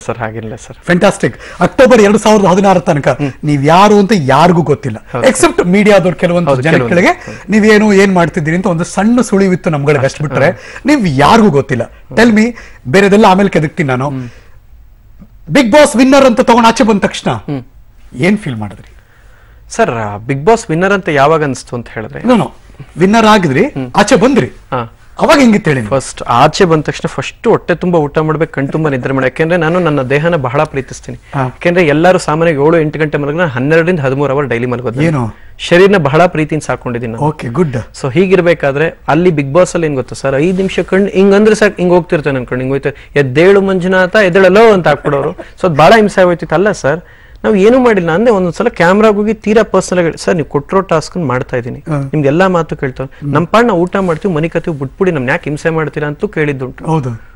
Sir ಹಾಗಿಲ್ಲ sir fantastic October ಎರಡ್ ಸಾವಿರದ ಹದಿನಾರ ತನಕ ನೀವ್ ಯಾರು ಅಂತ ಯಾರಿಗೂ ಗೊತ್ತಿಲ್ಲ ಎಕ್ಸೆಪ್ಟ್ ಮೀಡಿಯಾದವ್ರು ಕೆಲವೊಂದು ಹೌದು, ಜನಗಳಿಗೆ ನೀವೇನು ಏನ್ ಮಾಡ್ತಿದ್ದೀರಿ ಅಂತ ಒಂದು ಸಣ್ಣ ಸುಳಿವಿತ್ತು ನಮ್ಗಳಿಗೆ ಅಷ್ಟು ಬಿಟ್ರೆ ನೀವ್ ಯಾರಿಗೂ ಗೊತ್ತಿಲ್ಲ ಟೆಲ್ ಮಿ ಬೇರೆದೆಲ್ಲ ಆಮೇಲೆ ಕೆದಕ್ತೀನಿ ನಾನು ಬಿಗ್ ಬಾಸ್ ವಿನ್ನರ್ ಅಂತ ತಗೊಂಡ್ ಆಚೆ ಬಂದ ತಕ್ಷಣ ಏನ್ ಫೀಲ್ ಮಾಡಿದ್ರಿ ಸರ್ ಬಿಗ್ ಬಾಸ್ ವಿನ್ನರ್ ಅಂತ ಯಾವಾಗ ಅನಿಸ್ತು ಅಂತ ಹೇಳಿದ್ರೆ ನೋ ವಿನ್ನರ್ ಆಗಿದ್ರಿ ಆಚೆ ಬಂದ್ರಿ ಹಾ ಅವಾಗ ಹೆಂಗಿತ್ತು ಹೇಳಿ ನೀವು? ಫಸ್ಟ್ ಆಚೆ ಬಂದ ತಕ್ಷಣ ಫಸ್ಟ್ ಹೊಟ್ಟೆ ತುಂಬಾ ಊಟ ಮಾಡ್ಬೇಕು ಕಣ್ ತುಂಬಾ ನಿದ್ರೆ ಮಾಡಿ ಯಾಕೆಂದ್ರೆ ನಾನು ನನ್ನ ದೇಹನ ಬಹಳ ಪ್ರೀತಿಸ್ತೀನಿ ಹಾ. ಯಾಕೆಂದ್ರೆ ಎಲ್ಲರೂ ಸಾಮಾನ್ಯ ಏಳು ಎಂಟು ಗಂಟೆ ಮಲಗ ನಾನು ಹನ್ನೆರಡರಿಂದ ಹದಿಮೂರು ಅವರ್ ಡೈಲಿ ಮಲಗೋದು ಏನು? ಶರೀರನ ಬಹಳ ಪ್ರೀತಿಯಿಂದ ಸಾಕೊಂಡಿದ್ದೀನಿ ನಾನು ಓಕೆ ಗುಡ್ ಸೊ ಹೀಗಿರ್ಬೇಕಾದ್ರೆ ಅಲ್ಲಿ ಬಿಗ್ ಬಾಸ್ ಅಲ್ಲಿ ಏನ್ ಗೊತ್ತಾ ಸರ್ ಐದ್ ನಿಮಿಷ ಕಣ್ಣು ಹಿಂಗಂದ್ರೆ ಸಾಕು ಹಿಂಗ್ ಹೋಗ್ತಿರ್ತೇನೆ ನನ್ ಕಣ್ಣು ಹಿಂಗ್ ಹೋಯ್ತು ಎದ್ದೇಳು ಮಂಜುನಾಥ ಎದ್ದೇಳಲ್ಲೋ ಅಂತ ಹಾಕ್ಬಿಡೋರು ಸೊ ಅದು ಬಹಳ ಹಿಂಸೆ ಆಗೋಯ್ತಿತ್ತು ಅಲ್ಲ ಸರ್ ನಾವು ಏನು ಮಾಡಿಲ್ಲ ಅಂದೆ ಒಂದೊಂದ್ಸಲ ಕ್ಯಾಮ್ರಾಗ ಹೋಗಿ ತೀರಾ ಪರ್ಸನಲ್ ಆಗಿ ಸರ್ ನೀವು ಕೊಟ್ಟಿರೋ ಟಾಸ್ಕ್ ಮಾಡ್ತಾ ಇದೀನಿ ನಿಮ್ಗೆ ಎಲ್ಲಾ ಮಾತು ಕೇಳ್ತಾವೆ ನಮ್ಮ ಪಾಡ್ ನಾವು ಊಟ ಮಾಡ್ತೀವಿ ಮನೆ ಕತ್ತೀವಿ ಬಿಟ್ಬಿಡಿ ನಮ್ನ ಯಾಕೆ ಹಿಂಸೆ ಮಾಡ್ತೀರಾ ಅಂತೂ ಕೇಳಿದ್ದುಂಟು ಹೌದು